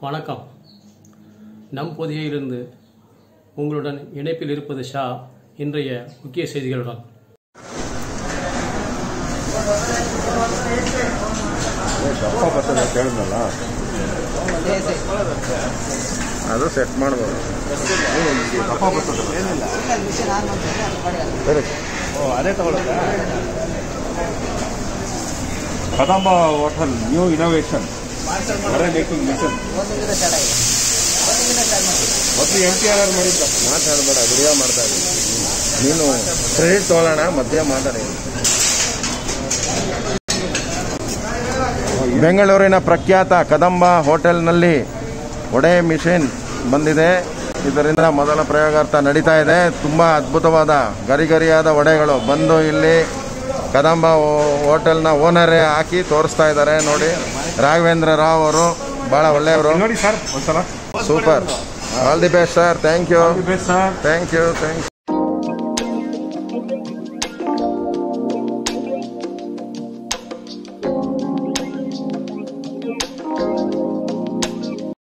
வணக்கம் நம் பொதியிலிருந்து உங்களுடன் இணைப்பில் இருப்பது ஷா இன்றைய முக்கிய செய்திகளுடன் ದಪ್ಪ ಬರ್ತದೆ ಅಂತ ಹೇಳಿದ್ನಲ್ಲ ಅದು ಸೆಟ್ ಮಾಡ್ಬೋದು ದಪ್ಪ ಬರ್ತದಲ್ಲ ಸರಿ ಓ ಅದೇ ತಗೊಳ್ಳುತ್ತಾ ಕದಂಬ ಹೋಟೆಲ್ ನ್ಯೂ ಇನೋವೇಷನ್ ಮರೆ ಮೇಕಿಂಗ್ ಮಿಷನ್ ಮೊದಲು ಎಂ ಟಿ ಆರ್ ಮಾಡಿದ್ದ ಮಾತಾಡಬೇಡ ವಿಡಿಯೋ ಮಾಡ್ತಾ ಇದ್ದೀನಿ ನೀನು ಕ್ರೆಡಿಟ್ ತೊಗೊಳ್ಳೋಣ ಮಧ್ಯ ಮಾತಾಡಿ ಬೆಂಗಳೂರಿನ ಪ್ರಖ್ಯಾತ ಕದಂಬ ಹೋಟೆಲ್ನಲ್ಲಿ ಒಡೆ ಮಿಷಿನ್ ಬಂದಿದೆ ಇದರಿಂದ ಮೊದಲ ಪ್ರಯೋಗಾರ್ಥ ನಡೀತಾ ಇದೆ ತುಂಬ ಅದ್ಭುತವಾದ ಗರಿಗರಿಯಾದ ಒಡೆಗಳು ಬಂದು ಇಲ್ಲಿ ಕದಂಬ ಹೋ- ಹೋಟೆಲ್ನ ಓನರೇ ಹಾಕಿ ತೋರಿಸ್ತಾ ಇದ್ದಾರೆ ನೋಡಿ ರಾಘವೇಂದ್ರ ರಾವ್ ಅವರು ಭಾಳ ಒಳ್ಳೆಯವರು ನೋಡಿ ಸರ್ ಒಂದ್ಸಲ super all the best sir thank you sir thank you thank